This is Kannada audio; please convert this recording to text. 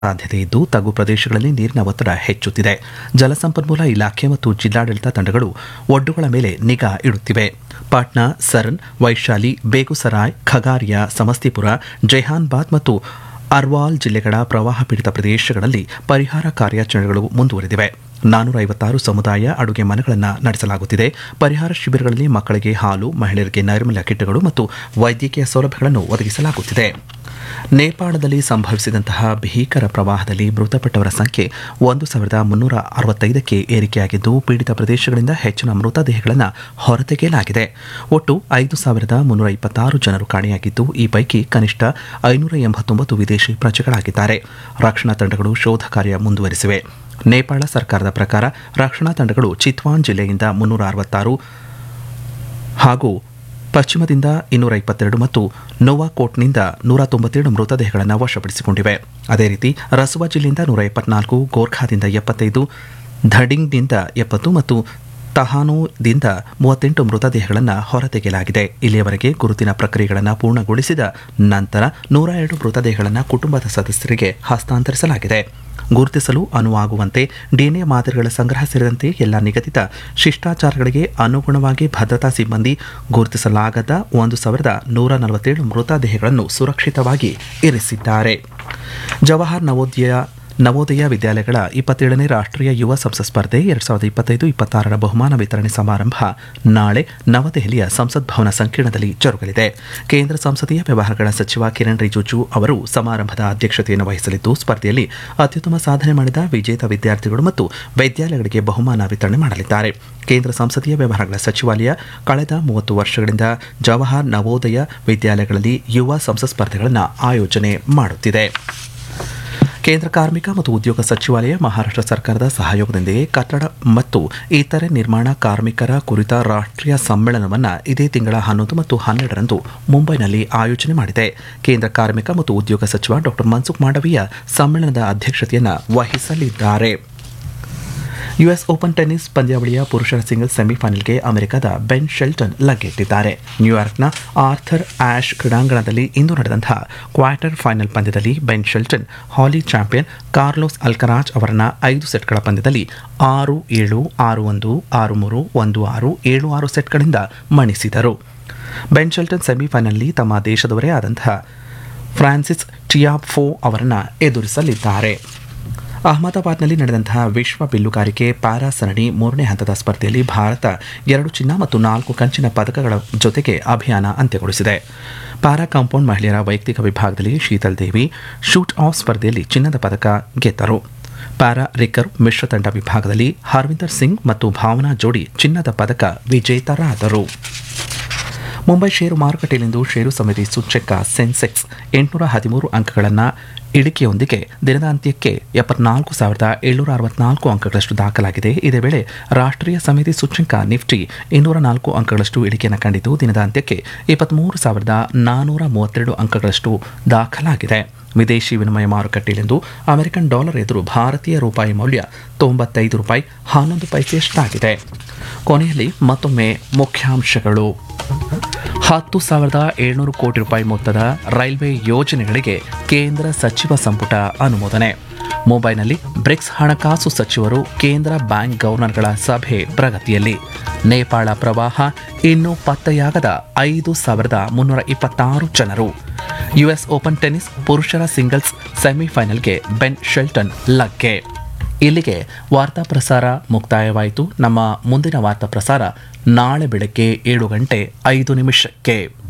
ಸಾಧ್ಯತೆ ಇದ್ದು ತಗ್ಗು ಪ್ರದೇಶಗಳಲ್ಲಿ ನೀರಿನ ಒತ್ತಡ ಹೆಚ್ಚುತ್ತಿದೆ ಜಲಸಂಪನ್ಮೂಲ ಇಲಾಖೆ ಮತ್ತು ಜಿಲ್ಲಾಡಳಿತ ತಂಡಗಳು ಒಡ್ಡುಗಳ ಮೇಲೆ ನಿಗಾ ಇಡುತ್ತಿವೆ ಪಾಟ್ನಾ ಸರನ್ ವೈಶಾಲಿ ಬೇಗುಸರಾಯ್ ಖಗಾರಿಯಾ ಸಮಸ್ತಿಪುರ ಜೈಹಾನ್ಬಾದ್ ಮತ್ತು ಅರ್ವಾಲ್ ಜಿಲ್ಲೆಗಳ ಪ್ರವಾಹ ಪೀಡಿತ ಪ್ರದೇಶಗಳಲ್ಲಿ ಪರಿಹಾರ ಕಾರ್ಯಾಚರಣೆಗಳು ಮುಂದುವರೆದಿವೆ ನಾನೂರ ಐವತ್ತಾರು ಸಮುದಾಯ ಅಡುಗೆ ಮನೆಗಳನ್ನು ನಡೆಸಲಾಗುತ್ತಿದೆ ಪರಿಹಾರ ಶಿಬಿರಗಳಲ್ಲಿ ಮಕ್ಕಳಿಗೆ ಹಾಲು ಮಹಿಳೆಯರಿಗೆ ನೈರ್ಮಲ್ಯ ಕಿಟ್ಗಳು ಮತ್ತು ವೈದ್ಯಕೀಯ ಸೌಲಭ್ಯಗಳನ್ನು ಒದಗಿಸಲಾಗುತ್ತಿದೆ ನೇಪಾಳದಲ್ಲಿ ಸಂಭವಿಸಿದಂತಹ ಭೀಕರ ಪ್ರವಾಹದಲ್ಲಿ ಮೃತಪಟ್ಟವರ ಸಂಖ್ಯೆ ಒಂದು ಸಾವಿರದ ಮುನ್ನೂರ ಅರವತ್ತೈದಕ್ಕೆ ಏರಿಕೆಯಾಗಿದ್ದು ಪೀಡಿತ ಪ್ರದೇಶಗಳಿಂದ ಹೆಚ್ಚಿನ ಮೃತದೇಹಗಳನ್ನು ಹೊರತೆಗೆಯಲಾಗಿದೆ ಒಟ್ಟು ಐದು ಸಾವಿರದ ಮುನ್ನೂರ ಇಪ್ಪತ್ತಾರು ಜನರು ಕಾಣೆಯಾಗಿದ್ದು ಈ ಪೈಕಿ ಕನಿಷ್ಠ ಐನೂರ ಎಂಬತ್ತೊಂಬತ್ತು ವಿದೇಶಿ ಪ್ರಜೆಗಳಾಗಿದ್ದಾರೆ ರಕ್ಷಣಾ ತಂಡಗಳು ಶೋಧ ಕಾರ್ಯ ಮುಂದುವರೆಸಿವೆ ನೇಪಾಳ ಸರ್ಕಾರದ ಪ್ರಕಾರ ರಕ್ಷಣಾ ತಂಡಗಳು ಚಿತ್ವಾನ್ ಜಿಲ್ಲೆಯಿಂದ ಮುನ್ನೂರ ಅರವತ್ತಾರು ಹಾಗೂ ಪಶ್ಚಿಮದಿಂದ ಇನ್ನೂರ ಇಪ್ಪತ್ತೆರಡು ಮತ್ತು ನೋವಾಕೋಟ್ನಿಂದ ನೂರ ತೊಂಬತ್ತೇಳು ಮೃತದೇಹಗಳನ್ನು ವಶಪಡಿಸಿಕೊಂಡಿವೆ ಅದೇ ರೀತಿ ರಸುವಾ ಜಿಲ್ಲೆಯಿಂದ ನೂರ ಎಪ್ಪತ್ನಾಲ್ಕು ಗೋರ್ಖಾದಿಂದ ಎಪ್ಪತ್ತೈದು ಧಡಿಂಗ್ನಿಂದ ಎಪ್ಪತ್ತು ಮತ್ತು ತಹಾನೋದಿಂದ ಮೂವತ್ತೆಂಟು ಮೃತದೇಹಗಳನ್ನು ಹೊರತೆಗೆಯಲಾಗಿದೆ ಇಲ್ಲಿಯವರೆಗೆ ಗುರುತಿನ ಪ್ರಕ್ರಿಯೆಗಳನ್ನು ಪೂರ್ಣಗೊಳಿಸಿದ ನಂತರ ನೂರ ಎರಡು ಮೃತದೇಹಗಳನ್ನು ಕುಟುಂಬದ ಸದಸ್ಯರಿಗೆ ಹಸ್ತಾಂತರಿಸಲಾಗಿದೆ ಗುರುತಿಸಲು ಅನುವಾಗುವಂತೆ ಡಿಎನ್ಎ ಮಾದರಿಗಳ ಸಂಗ್ರಹ ಸೇರಿದಂತೆ ಎಲ್ಲ ನಿಗದಿತ ಶಿಷ್ಟಾಚಾರಗಳಿಗೆ ಅನುಗುಣವಾಗಿ ಭದ್ರತಾ ಸಿಬ್ಬಂದಿ ಗುರುತಿಸಲಾಗದ ಒಂದು ಸಾವಿರದ ನೂರ ನಲವತ್ತೇಳು ಮೃತದೇಹಗಳನ್ನು ಸುರಕ್ಷಿತವಾಗಿ ಇರಿಸಿದ್ದಾರೆ ಜವಾಹರ್ ನವೋದಯ ನವೋದಯ ವಿದ್ಯಾಲಯಗಳ ಇಪ್ಪತ್ತೇಳನೇ ರಾಷ್ಟ್ರೀಯ ಯುವ ಸಂಸತ್ ಸ್ಪರ್ಧೆ ಎರಡ್ ಸಾವಿರದ ಇಪ್ಪತ್ತೈದು ಇಪ್ಪತ್ತಾರರ ಬಹುಮಾನ ವಿತರಣೆ ಸಮಾರಂಭ ನಾಳೆ ನವದೆಹಲಿಯ ಸಂಸತ್ ಭವನ ಸಂಕೀರ್ಣದಲ್ಲಿ ಜರುಗಲಿದೆ ಕೇಂದ್ರ ಸಂಸದೀಯ ವ್ಯವಹಾರಗಳ ಸಚಿವ ಕಿರಣ್ ರಿಜಿಜು ಅವರು ಸಮಾರಂಭದ ಅಧ್ಯಕ್ಷತೆಯನ್ನು ವಹಿಸಲಿದ್ದು ಸ್ಪರ್ಧೆಯಲ್ಲಿ ಅತ್ಯುತ್ತಮ ಸಾಧನೆ ಮಾಡಿದ ವಿಜೇತ ವಿದ್ಯಾರ್ಥಿಗಳು ಮತ್ತು ವಿದ್ಯಾಲಯಗಳಿಗೆ ಬಹುಮಾನ ವಿತರಣೆ ಮಾಡಲಿದ್ದಾರೆ ಕೇಂದ್ರ ಸಂಸದೀಯ ವ್ಯವಹಾರಗಳ ಸಚಿವಾಲಯ ಕಳೆದ ಮೂವತ್ತು ವರ್ಷಗಳಿಂದ ಜವಾಹರ್ ನವೋದಯ ವಿದ್ಯಾಲಯಗಳಲ್ಲಿ ಯುವ ಸಂಸತ್ ಸ್ಪರ್ಧೆಗಳನ್ನು ಆಯೋಜನೆ ಮಾಡುತ್ತಿದೆ ಕೇಂದ್ರ ಕಾರ್ಮಿಕ ಮತ್ತು ಉದ್ಯೋಗ ಸಚಿವಾಲಯ ಮಹಾರಾಷ್ಟ್ರ ಸರ್ಕಾರದ ಸಹಯೋಗದೊಂದಿಗೆ ಕಟ್ಟಡ ಮತ್ತು ಇತರೆ ನಿರ್ಮಾಣ ಕಾರ್ಮಿಕರ ಕುರಿತ ರಾಷ್ಟ್ರೀಯ ಸಮ್ಮೇಳನವನ್ನು ಇದೇ ತಿಂಗಳ ಹನ್ನೊಂದು ಮತ್ತು ಹನ್ನೆರಡರಂದು ಮುಂಬೈನಲ್ಲಿ ಆಯೋಜನೆ ಮಾಡಿದೆ ಕೇಂದ್ರ ಕಾರ್ಮಿಕ ಮತ್ತು ಉದ್ಯೋಗ ಸಚಿವ ಡಾ ಮನ್ಸುಖ್ ಮಾಂಡವೀಯ ಸಮ್ಮೇಳನದ ಅಧ್ಯಕ್ಷತೆಯನ್ನು ವಹಿಸಲಿದ್ದಾರೆ ಯುಎಸ್ ಓಪನ್ ಟೆನ್ನಿಸ್ ಪಂದ್ಯಾವಳಿಯ ಪುರುಷರ ಸಿಂಗಲ್ಸ್ ಸೆಮಿಫೈನಲ್ಗೆ ಅಮೆರಿಕದ ಬೆನ್ ಶೆಲ್ಟನ್ ಲಗ್ಗೆಟ್ಟಿದ್ದಾರೆ ನ್ಯೂಯಾರ್ಕ್ನ ಆರ್ಥರ್ ಆಶ್ ಕ್ರೀಡಾಂಗಣದಲ್ಲಿ ಇಂದು ನಡೆದಂತಹ ಕ್ವಾರ್ಟರ್ ಫೈನಲ್ ಪಂದ್ಯದಲ್ಲಿ ಬೆನ್ ಶೆಲ್ಟನ್ ಹಾಲಿ ಚಾಂಪಿಯನ್ ಕಾರ್ಲೋಸ್ ಅಲ್ಕರಾಜ್ ಅವರನ್ನ ಐದು ಸೆಟ್ಗಳ ಪಂದ್ಯದಲ್ಲಿ ಆರು ಏಳು ಆರು ಒಂದು ಆರು ಮೂರು ಒಂದು ಆರು ಏಳು ಆರು ಸೆಟ್ಗಳಿಂದ ಮಣಿಸಿದರು ಬೆನ್ ಶೆಲ್ಟನ್ ಸೆಮಿಫೈನಲ್ನಲ್ಲಿ ತಮ್ಮ ದೇಶದವರೇ ಆದಂತಹ ಫ್ರಾನ್ಸಿಸ್ ಟಿಯಾಫೋ ಅವರನ್ನು ಎದುರಿಸಲಿದ್ದಾರೆ ಅಹಮದಾಬಾದ್ನಲ್ಲಿ ನಡೆದಂತಹ ವಿಶ್ವ ಬಿಲ್ಲುಗಾರಿಕೆ ಪ್ಯಾರಾ ಸರಣಿ ಮೂರನೇ ಹಂತದ ಸ್ಪರ್ಧೆಯಲ್ಲಿ ಭಾರತ ಎರಡು ಚಿನ್ನ ಮತ್ತು ನಾಲ್ಕು ಕಂಚಿನ ಪದಕಗಳ ಜೊತೆಗೆ ಅಭಿಯಾನ ಅಂತ್ಯಗೊಳಿಸಿದೆ ಪ್ಯಾರಾ ಕಾಂಪೌಂಡ್ ಮಹಿಳೆಯರ ವೈಯಕ್ತಿಕ ವಿಭಾಗದಲ್ಲಿ ಶೀತಲ್ ದೇವಿ ಶೂಟ್ ಆಫ್ ಸ್ಪರ್ಧೆಯಲ್ಲಿ ಚಿನ್ನದ ಪದಕ ಗೆದ್ದರು ಪ್ಯಾರಾ ರಿಕರ್ವ್ ಮಿಶ್ರ ತಂಡ ವಿಭಾಗದಲ್ಲಿ ಹರ್ವಿಂದರ್ ಸಿಂಗ್ ಮತ್ತು ಭಾವನಾ ಜೋಡಿ ಚಿನ್ನದ ಪದಕ ವಿಜೇತರಾದರು ಮುಂಬೈ ಷೇರು ಮಾರುಕಟ್ಟೆಯಲ್ಲಿಂದು ಷೇರು ಸಮಿತಿ ಸೂಚ್ಯಂಕ ಸೆನ್ಸೆಕ್ಸ್ ಎಂಟುನೂರ ಹದಿಮೂರು ಅಂಕಗಳನ್ನು ಇಳಿಕೆಯೊಂದಿಗೆ ದಿನದ ಅಂತ್ಯಕ್ಕೆ ಎಪ್ಪತ್ನಾಲ್ಕು ಸಾವಿರದ ಏಳ್ನೂರ ಅರವತ್ನಾಲ್ಕು ಅಂಕಗಳಷ್ಟು ದಾಖಲಾಗಿದೆ ಇದೇ ವೇಳೆ ರಾಷ್ಟ್ರೀಯ ಸಮಿತಿ ಸೂಚ್ಯಂಕ ನಿಫ್ಟಿ ಇನ್ನೂರ ನಾಲ್ಕು ಅಂಕಗಳಷ್ಟು ಇಳಿಕೆಯನ್ನು ಕಂಡಿದ್ದು ದಿನದ ಅಂತ್ಯಕ್ಕೆ ಇಪ್ಪತ್ತ್ಮೂರು ಸಾವಿರದ ನಾನ್ನೂರ ಮೂವತ್ತೆರಡು ಅಂಕಗಳಷ್ಟು ದಾಖಲಾಗಿದೆ ವಿದೇಶಿ ವಿನಿಮಯ ಮಾರುಕಟ್ಟೆಯಲ್ಲಿಂದು ಅಮೆರಿಕನ್ ಡಾಲರ್ ಎದುರು ಭಾರತೀಯ ರೂಪಾಯಿ ಮೌಲ್ಯ ತೊಂಬತ್ತೈದು ರೂಪಾಯಿ ಹನ್ನೊಂದು ಪೈಸೆಯಷ್ಟಾಗಿದೆ ಕೊನೆಯಲ್ಲಿ ಮತ್ತೊಮ್ಮೆ ಮುಖ್ಯಾಂಶಗಳು ಹತ್ತು ಸಾವಿರದ ಏಳ್ನೂರು ಕೋಟಿ ರೂಪಾಯಿ ಮೊತ್ತದ ರೈಲ್ವೆ ಯೋಜನೆಗಳಿಗೆ ಕೇಂದ್ರ ಸಚಿವ ಸಂಪುಟ ಅನುಮೋದನೆ ಮುಂಬೈನಲ್ಲಿ ಬ್ರಿಕ್ಸ್ ಹಣಕಾಸು ಸಚಿವರು ಕೇಂದ್ರ ಬ್ಯಾಂಕ್ ಗವರ್ನರ್ಗಳ ಸಭೆ ಪ್ರಗತಿಯಲ್ಲಿ ನೇಪಾಳ ಪ್ರವಾಹ ಇನ್ನೂ ಪತ್ತೆಯಾಗದ ಐದು ಸಾವಿರದ ಮುನ್ನೂರ ಇಪ್ಪತ್ತಾರು ಜನರು ಯುಎಸ್ ಓಪನ್ ಟೆನ್ನಿಸ್ ಪುರುಷರ ಸಿಂಗಲ್ಸ್ ಸೆಮಿಫೈನಲ್ಗೆ ಬೆನ್ ಶೆಲ್ಟನ್ ಲಗ್ಗೆ ಇಲ್ಲಿಗೆ ವಾರ್ತಾ ಪ್ರಸಾರ ಮುಕ್ತಾಯವಾಯಿತು ನಮ್ಮ ಮುಂದಿನ ವಾರ್ತಾ ಪ್ರಸಾರ ನಾಳೆ ಬೆಳಗ್ಗೆ ಏಳು ಗಂಟೆ ಐದು ನಿಮಿಷಕ್ಕೆ